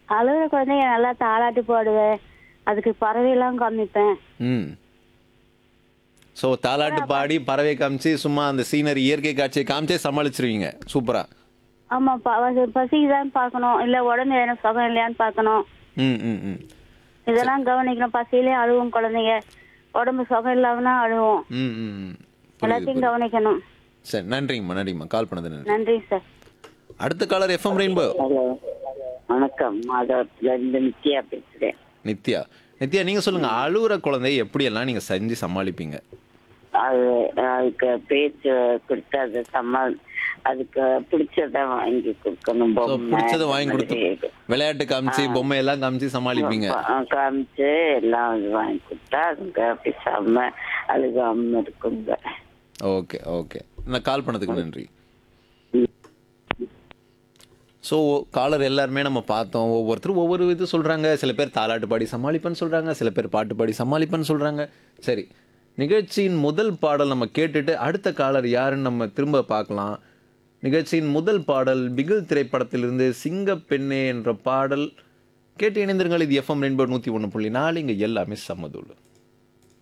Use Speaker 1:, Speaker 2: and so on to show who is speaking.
Speaker 1: அழுகிற குழந்தைங்க நல்லா தாளாட்டு பாடுவேன் அதுக்கு பறவையெல்லாம் காமிப்பேன்
Speaker 2: ம் ஸோ தாலாட்டு பாடி பறவை காமிச்சு சும்மா அந்த சீனரி இயற்கை காட்சியை காமிச்சே சமாளிச்சிருவீங்க சூப்பரா
Speaker 1: ஆமா ப- அது பசிக்குதான்னு பார்க்கணும் இல்ல உடம்பு எதனா சுகம் இல்லையான்னு பார்க்கணும்
Speaker 2: ம் ம் ம்
Speaker 1: இதெல்லாம் கவனிக்கணும் பசியிலே அழுவும் குழந்தைங்க உடம்பு சுகம் இல்லாமனா அழுவும்
Speaker 2: ம் ம் ம். புரியுது,
Speaker 1: எல்லாத்தையும்
Speaker 2: புரியுது.
Speaker 1: கவனிக்கணும்
Speaker 2: சரி நன்றிங்கம்மா நன்றிங்கம்மா கால் பண்ணது நன்றி
Speaker 1: நன்றி சார்
Speaker 2: அடுத்த காலர் எஃப்எம் ரெயின்போ
Speaker 3: ஹலோ வணக்கம் மாதவத்துல இருந்து நித்யா பேசுறேன்
Speaker 2: நித்யா நித்யா நீங்க சொல்லுங்க அழுகுற குழந்தைய எப்படியெல்லாம் நீங்க செஞ்சு சமாளிப்பீங்க
Speaker 3: அது அதுக்கு பேச்சு கொடுத்து அதை சமாள் அதுக்கு பிடிச்சத வாங்கி கொடுக்கணும்
Speaker 2: ஸோ
Speaker 3: பொம்மை
Speaker 2: பிடிச்சதை வாங்கி கொடுத்து
Speaker 3: மாதிரி.
Speaker 2: விளையாட்டு காமிச்சு பொம்மை எல்லாம் காமிச்சு சமாளிப்பீங்க
Speaker 3: ஆ, காமிச்சு எல்லாம் அது வாங்கி கொடுத்தா அதுங்க பேசாம அழுகாம இருக்குங்க
Speaker 2: ஓகே ஓகே நான் கால் பண்ணதுக்கு நன்றி ஸோ காலர் எல்லாருமே நம்ம பார்த்தோம் ஒவ்வொருத்தரும் ஒவ்வொரு இது சொல்கிறாங்க சில பேர் தாலாட்டு பாடி சமாளிப்பேன்னு சொல்கிறாங்க சில பேர் பாட்டு பாடி சமாளிப்பேன்னு சொல்கிறாங்க சரி நிகழ்ச்சியின் முதல் பாடல் நம்ம கேட்டுட்டு அடுத்த காலர் யாருன்னு நம்ம திரும்ப பார்க்கலாம் நிகழ்ச்சியின் முதல் பாடல் பிகில் திரைப்படத்திலிருந்து சிங்க பெண்ணே என்ற பாடல் கேட்டு இணைந்திருங்கள் இது எஃப்எம் ரெயின்போ நூற்றி ஒன்று புள்ளி நாலு இங்கே எல்லாமே சம்மதூள்